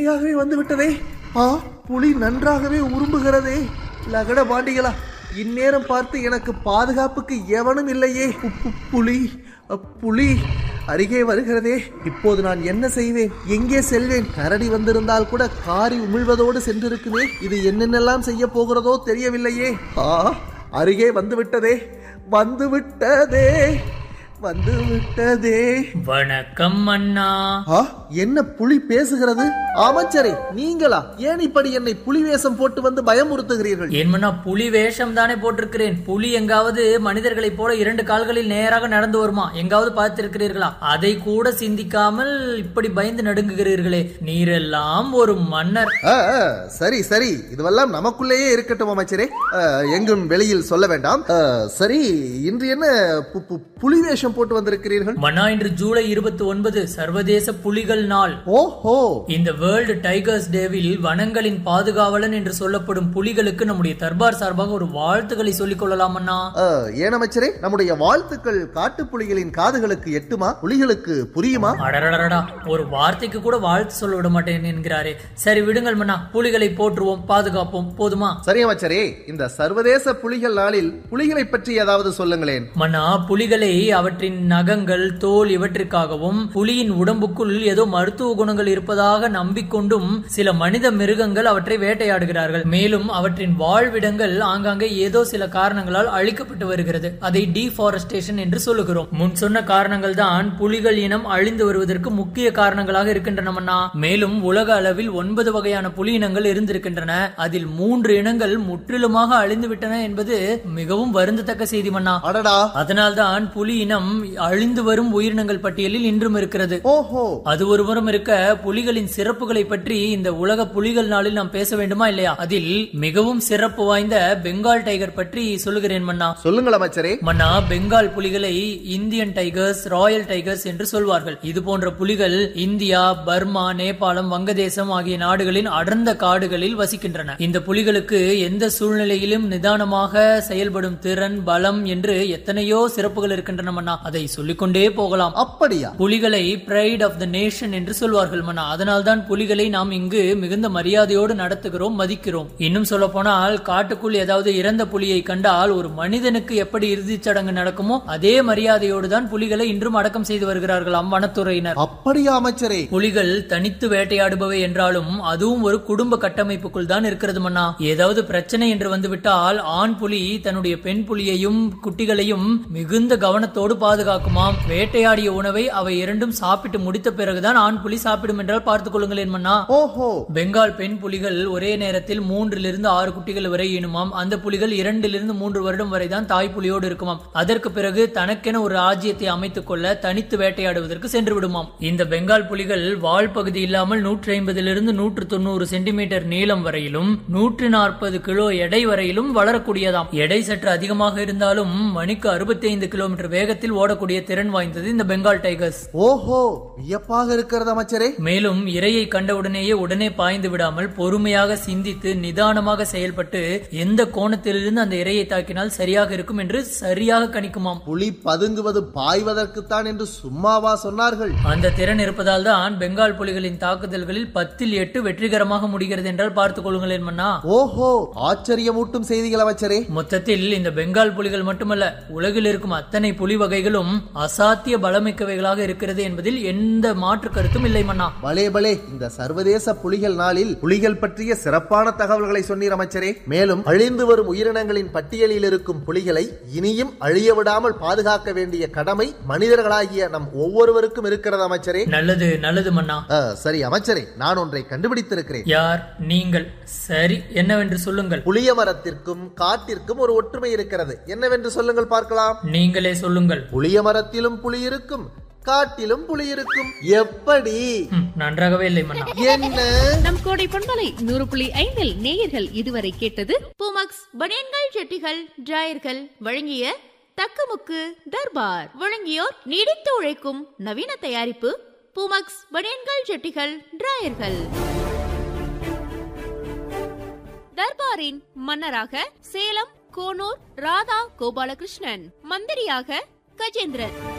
சரியாகவே வந்து விட்டதே ஆ புலி நன்றாகவே உரும்புகிறதே லகட பாண்டிகளா இந்நேரம் பார்த்து எனக்கு பாதுகாப்புக்கு எவனும் இல்லையே பு- பு- புலி அ, புலி அருகே வருகிறதே இப்போது நான் என்ன செய்வேன் எங்கே செல்வேன் கரடி வந்திருந்தால் கூட காரி உமிழ்வதோடு சென்றிருக்குமே இது என்னென்னலாம் செய்ய போகிறதோ தெரியவில்லையே ஆ அருகே வந்து விட்டதே வந்து விட்டதே வந்து விட்டதே வணக்கம் அண்ணா ஆ என்ன புலி பேசுகிறது அமைச்சரே நீங்களா ஏன் இப்படி என்னை புலி வேஷம் போட்டு வந்து பயமுறுத்துகிறீர்கள் ஏன்மண்ணா புலி வேஷம் தானே போட்டிருக்கிறேன் புலி எங்காவது மனிதர்களைப் போல இரண்டு கால்களில் நேராக நடந்து வருமா எங்காவது பார்த்திருக்கிறீர்களா அதை கூட சிந்திக்காமல் இப்படி பயந்து நடுங்குகிறீர்களே நீரெல்லாம் ஒரு மன்னர் ஆ, ஆ, சரி சரி இதுவெல்லாம் நமக்குள்ளேயே இருக்கட்டும் அமைச்சரே ஆ, எங்கும் வெளியில் சொல்ல வேண்டாம் ஆ, சரி இன்று என்ன பு- பு- புலி வேஷம் போட்டு வந்திருக்கிறீர்கள் மன்னா இன்று ஜூலை இருபத்தி ஒன்பது சர்வதேச புலிகள் நாள் ஓஹோ இந்த வேர்ல்டு டைகர்ஸ் டேவில் வனங்களின் பாதுகாவலன் என்று சொல்லப்படும் புலிகளுக்கு நம்முடைய தர்பார் சார்பாக ஒரு வாழ்த்துக்களை சொல்லிக் கொள்ளலாம் அண்ணா ஆ, ஏன் அமைச்சரே நம்முடைய வாழ்த்துக்கள் காட்டுப்புலிகளின் காதுகளுக்கு எட்டுமா புலிகளுக்கு புரியுமா அடடடடா ஒரு வார்த்தைக்கு கூட வாழ்த்து சொல்ல விட மாட்டேன் என்கிறாரே சரி விடுங்கள் மன்னா புலிகளை போற்றுவோம் பாதுகாப்போம் போதுமா சரி அமைச்சரே இந்த சர்வதேச புலிகள் நாளில் புலிகளை பற்றி ஏதாவது சொல்லுங்களேன் மன்னா புலிகளை அவற்றின் நகங்கள் தோல் இவற்றிற்காகவும் புலியின் உடம்புக்குள் ஏதோ மருத்துவ குணங்கள் இருப்பதாக நம்பிக்கொண்டும் சில மனித மிருகங்கள் அவற்றை வேட்டையாடுகிறார்கள் மேலும் அவற்றின் வாழ்விடங்கள் ஆங்காங்கே ஏதோ சில காரணங்களால் அழிக்கப்பட்டு வருகிறது அதை டீஃபாரஸ்டேஷன் என்று சொல்லுகிறோம் முன் சொன்ன காரணங்கள் தான் புலிகள் இனம் அழிந்து வருவதற்கு முக்கிய காரணங்களாக இருக்கின்றன மன்னா மேலும் உலக அளவில் ஒன்பது வகையான புலி இனங்கள் இருந்திருக்கின்றன அதில் மூன்று இனங்கள் முற்றிலுமாக அழிந்து விட்டன என்பது மிகவும் வருந்தத்தக்க செய்தி மன்னா அடடா அதனால்தான் புலி இனம் அழிந்து வரும் உயிரினங்கள் பட்டியலில் இன்றும் இருக்கிறது ஓஹோ அது ஒருபுறம் இருக்க புலிகளின் சிறப்புகளை பற்றி இந்த உலக புலிகள் நாளில் நாம் பேச வேண்டுமா இல்லையா அதில் மிகவும் சிறப்பு வாய்ந்த பெங்கால் டைகர் பற்றி சொல்லுகிறேன் மன்னா சொல்லுங்கள் அமைச்சரே மன்னா பெங்கால் புலிகளை இந்தியன் டைகர்ஸ் ராயல் டைகர்ஸ் என்று சொல்வார்கள் இது போன்ற புலிகள் இந்தியா பர்மா நேபாளம் வங்கதேசம் ஆகிய நாடுகளின் அடர்ந்த காடுகளில் வசிக்கின்றன இந்த புலிகளுக்கு எந்த சூழ்நிலையிலும் நிதானமாக செயல்படும் திறன் பலம் என்று எத்தனையோ சிறப்புகள் இருக்கின்றன மன்னா அதை சொல்லிக்கொண்டே போகலாம் அப்படியா புலிகளை பிரைட் ஆஃப் த நேஷன் என்று சொல்வார்கள் மன்னா அதனால்தான் புலிகளை நாம் இங்கு மிகுந்த மரியாதையோடு நடத்துகிறோம் மதிக்கிறோம் இன்னும் சொல்ல போனால் காட்டுக்குள் ஏதாவது இறந்த புலியை கண்டால் ஒரு மனிதனுக்கு எப்படி இறுதிச் சடங்கு நடக்குமோ அதே மரியாதையோடு தான் புலிகளை இன்றும் அடக்கம் செய்து வருகிறார்களாம் வனத்துறையினர் அப்படியா அமைச்சரே புலிகள் தனித்து வேட்டையாடுபவை என்றாலும் அதுவும் ஒரு குடும்ப கட்டமைப்புக்குள் தான் இருக்கிறது மன்னா ஏதாவது பிரச்சனை என்று வந்துவிட்டால் ஆண் புலி தன்னுடைய பெண் புலியையும் குட்டிகளையும் மிகுந்த கவனத்தோடு பாதுகாக்குமாம் வேட்டையாடிய உணவை அவை இரண்டும் சாப்பிட்டு முடித்த பிறகுதான் ஆண் புலி சாப்பிடும் என்றால் பார்த்துக் கொள்ளுங்களேன் மன்னா ஓஹோ பெங்கால் பெண் புலிகள் ஒரே நேரத்தில் மூன்றிலிருந்து ஆறு குட்டிகள் வரை ஈனுமாம் அந்த புலிகள் இரண்டிலிருந்து மூன்று வருடம் வரை தான் தாய் புலியோடு இருக்குமாம் அதற்கு பிறகு தனக்கென ஒரு ராஜ்யத்தை அமைத்துக் கொள்ள தனித்து வேட்டையாடுவதற்கு சென்று விடுமாம் இந்த பெங்கால் புலிகள் வால் பகுதி இல்லாமல் நூற்றி ஐம்பதிலிருந்து நூற்று தொண்ணூறு சென்டிமீட்டர் நீளம் வரையிலும் நூற்று நாற்பது கிலோ எடை வரையிலும் வளரக்கூடியதாம் எடை சற்று அதிகமாக இருந்தாலும் மணிக்கு அறுபத்தி ஐந்து கிலோமீட்டர் வேகத்தில் ஓடக்கூடிய திறன் வாய்ந்தது இந்த பெங்கால் டைகர்ஸ் ஓஹோ வியப்பாக இருக்கிறது அமைச்சரே மேலும் இரையை கண்டவுடனேயே உடனே பாய்ந்து விடாமல் பொறுமையாக சிந்தித்து நிதானமாக செயல்பட்டு எந்த கோணத்திலிருந்து அந்த இரையை தாக்கினால் சரியாக இருக்கும் என்று சரியாக கணிக்குமாம் புலி பதுங்குவது பாய்வதற்குத்தான் என்று சும்மாவா சொன்னார்கள் அந்த திறன் இருப்பதால் தான் பெங்கால் புலிகளின் தாக்குதல்களில் பத்தில் எட்டு வெற்றிகரமாக முடிகிறது என்றால் பார்த்துக் கொள்ளுங்களேன் மன்னா ஓஹோ ஆச்சரியமூட்டும் செய்திகள் அமைச்சரே மொத்தத்தில் இந்த பெங்கால் புலிகள் மட்டுமல்ல உலகில் இருக்கும் அத்தனை புலி வகைகளும் அசாத்திய பலமிக்கவைகளாக இருக்கிறது என்பதில் எந்த மாற்று கருத்தும் இல்லை மன்னா பலே பலே இந்த சர்வதேச புலிகள் நாளில் புலிகள் பற்றிய சிறப்பான தகவல்களை சொன்னீர் அமைச்சரே மேலும் அழிந்து வரும் உயிரினங்களின் பட்டியலில் இருக்கும் புலிகளை இனியும் அழிய விடாமல் பாதுகாக்க வேண்டிய கடமை மனிதர்களாகிய நம் ஒவ்வொருவருக்கும் இருக்கிறது அமைச்சரே நல்லது நல்லது மன்னா ஆ, சரி அமைச்சரே நான் ஒன்றை கண்டுபிடித்திருக்கிறேன் யார் நீங்கள் சரி என்னவென்று சொல்லுங்கள் புளிய மரத்திற்கும் காட்டிற்கும் ஒரு ஒற்றுமை இருக்கிறது என்னவென்று சொல்லுங்கள் பார்க்கலாம் நீங்களே சொல்லுங்கள் புளிய மரத்திலும் புலி இருக்கும் காட்டிலும் புலி இருக்கும் எப்படி ம், நன்றாகவே இல்லை மன்னா என்ன நம் கோடை பொன்மலை நூறு புள்ளி ஐந்தில் நேயர்கள் இதுவரை கேட்டது பூமக்ஸ் பனியன்கள் ஜெட்டிகள் டிராயர்கள் வழங்கிய தக்கமுக்கு தர்பார் வழங்கியோர் நீடித்து உழைக்கும் நவீன தயாரிப்பு பூமக்ஸ் பனியன்கள் ஜெட்டிகள் டிராயர்கள் தர்பாரின் மன்னராக சேலம் கோனூர் ராதா கோபாலகிருஷ்ணன் மந்திரியாக கஜேந்திரன்